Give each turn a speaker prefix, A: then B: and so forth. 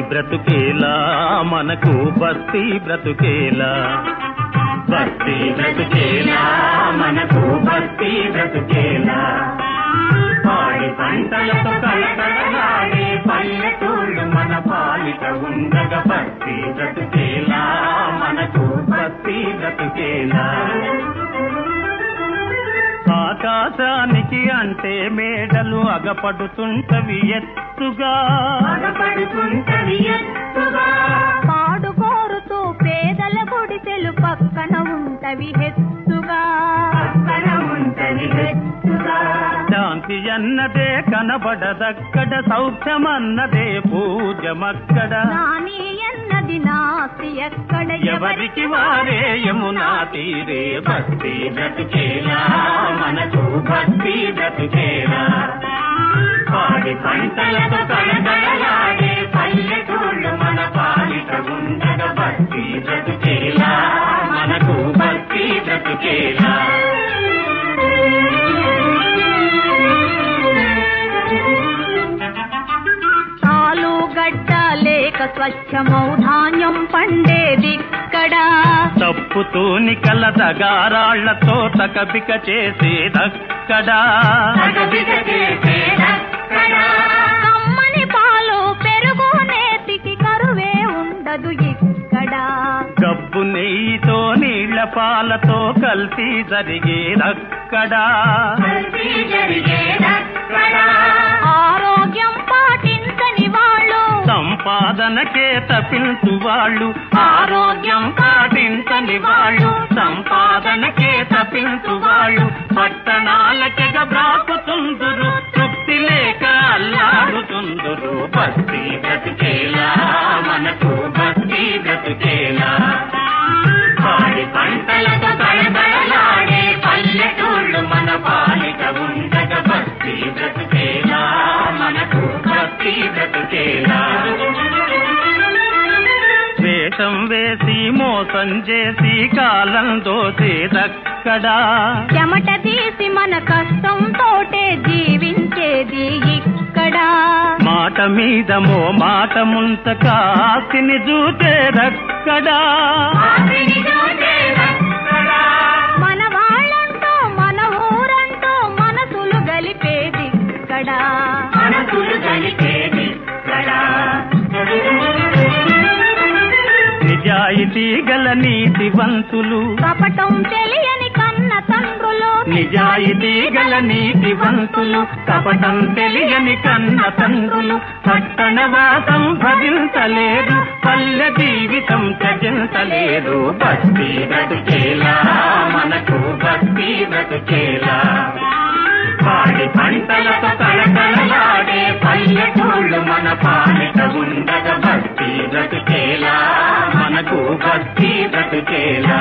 A: బ్రతుకేలా మనకు బస్తీ బ్రతుకేలా బస్తీ బ్రతుకేలా మనకు బస్తీ బ్రతుకేలా పాడి పంటలతో కళకళలాడే పల్లెటూళ్ళు మన పాలిట ఉండగా బస్తీ బ్రతుకేలా మనకు బస్తీ బ్రతుకేలా ఆకాశానికి అంటే మేడలు అగపడుతుంటవి ఎత్తుగా
B: పగపడుతుంటది ఎత్తుగా
C: పాడు కోరుతూ పేదల గుడిసెలు పక్కన ఉంటవి హెత్తుగా
B: పక్కన ఉంటది ఎత్తుగా
A: శాంతి అన్నదే కనబడదక్కడ సౌఖ్యమన్నదే పూజమక్కడ
C: నాని ఎన్నది నాస్తి ఎక్కడ
A: ఎవరికి వారే యమునా తీరే భక్తి బ్రతుకేలా మనకు భక్తి బ్రతుకేలా పాడి పంటలతో కళకళలాడే పల్లెటూళ్ళు మన పాలిట ఉండగా భక్తి బ్రతుకేలా మనకు భక్తి బ్రతుకేలా
C: చాలు గడ్డ లేక స్వచ్ఛమౌ ధాన్యం పండేదిక్కడ
A: తప్పుతూని కల దగారాళ్లతో తకబిక చేసేదక్కడా
B: పగబిగ చేసేదక్కడా
C: కమ్మని పాలు పెరుగు నేతికి కరువే ఉండదు ఇక్కడ
A: గబ్బు నెయ్యితో నీళ్ల పాలతో కల్తీ జరిగేదక్కడా
B: కల్తీ జరిగేదక్కడా
C: ఆరోగ్యం పాటించని వాళ్ళు
A: సంపాదనకే తపిల్తు వాళ్ళు ఆరోగ్యం పాటించని వాళ్ళు సంపాదనకే తపిల్తు వాళ్ళు పట్టణాలకెగ బ్రాకుతుందురు తృప్తి లేక అల్లాడుతుందురు బస్తీ బ్రతికేలా మనకు బస్తీ బ్రతికేలా పాడి పంటలతో కళకళలాడే పల్లెటూళ్ళు మన పాలిట ఉండగ బస్తీ బ్రతికేలా మనకు బస్తీ బ్రతికేలా వేషం వేసి మోసం చేసి కాలం దోసేదక్కడా
C: చెమట తీసి మన కష్టం తోటే జీవించేది ఇక్కడ
A: మాట మీదమో మాట ముంచక ఆస్తిని చూచేదక్కడా
B: ఆశని చూసేదక్కడా
C: మన వాళ్ళంటూ మన ఊరంటూ మనసులు గలిపేది ఇక్కడ
B: మనసులు కలిపేదిక్కడా
A: నిజాయితీ గల నీతివంతులు
C: కపటం తెలియని కన్న తండ్రులు
A: నిజాయితీ గల నీతివంతులు కపటం తెలియని కన్న తండ్రులు పట్టణ వాసం భజించలేదు పల్లె జీవితం త్యజించలేదు భక్తి బ్రతుకేలా మనకు భక్తి బ్రతుకేలా పాడి పంటలతో కళకళలాడే పల్లెటూళ్ళు మన పాలిట ఉండగా భక్తి బ్రతుకేలా మనకు భక్తి బ్రతుకేలా